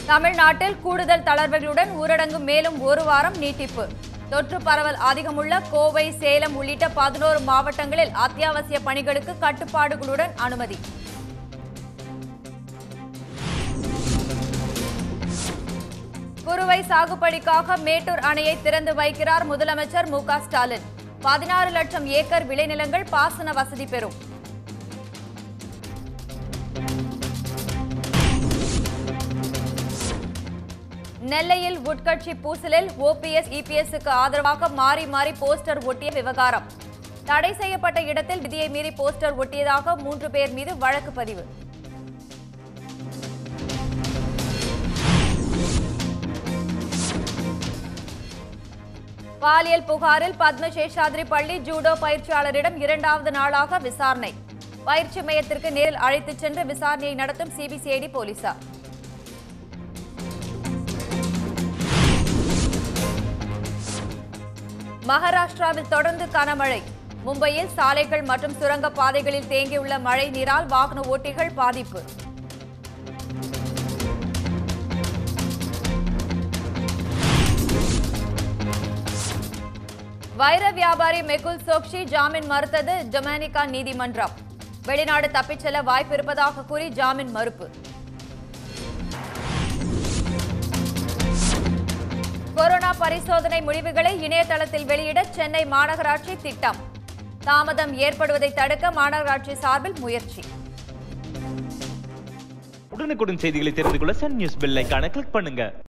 தமிழ்நாட்டில் கூடுதல் தளர்வுகளுடன் ஊரடங்கு மேலும் ஒரு வாரம் நீட்டிப்பு தொற்று பரவல் அதிகமுள்ள கோவை சேலம் உள்ளிட்ட பதினோரு மாவட்டங்களில் அத்தியாவசிய பணிகளுக்கு கட்டுப்பாடுகளுடன் அனுமதி குறுவை சாகுபடிக்காக மேட்டூர் அணையை திறந்து வைக்கிறார் முதலமைச்சர் மு க ஸ்டாலின் பதினாறு லட்சம் ஏக்கர் விளைநிலங்கள் பாசன வசதி பெறும் நெல்லையில் உட்கட்சி பூசலில் ஓபிஎஸ் இபிஎஸ்க்கு ஆதரவாக மாறி மாறி போஸ்டர் ஒட்டிய விவகாரம் தடை செய்யப்பட்ட இடத்தில் விதியை மீறி போஸ்டர் ஒட்டியதாக மூன்று பேர் மீது வழக்கு பதிவு பாலியல் புகாரில் பத்மசேஷாத்ரி பள்ளி ஜூடோ பயிற்சியாளரிடம் இரண்டாவது நாளாக விசாரணை பயிற்சி மையத்திற்கு நேரில் அழைத்துச் சென்று விசாரணையை நடத்தும் சிபிசிஐடி போலீசார் மகாராஷ்டிராவில் தொடர்ந்து கனமழை மும்பையில் சாலைகள் மற்றும் சுரங்க பாதைகளில் தேங்கியுள்ள மழை நீரால் வாகன ஓட்டிகள் பாதிப்பு வைர வியாபாரி மெகுல் சோக்ஷி ஜாமீன் மறுத்தது டொமினிகா நீதிமன்றம் வெளிநாடு தப்பிச் செல்ல வாய்ப்பு இருப்பதாக கூறி ஜாமீன் மறுப்பு கொரோனா பரிசோதனை முடிவுகளை இணையதளத்தில் வெளியிட சென்னை மாநகராட்சி திட்டம் தாமதம் ஏற்படுவதை தடுக்க மாநகராட்சி சார்பில் முயற்சி உடனுக்குடன் செய்திகளை தெரிந்து கொள்ள சன் நியூஸ் பெல் ஐகானை கிளிக் பண்ணுங்க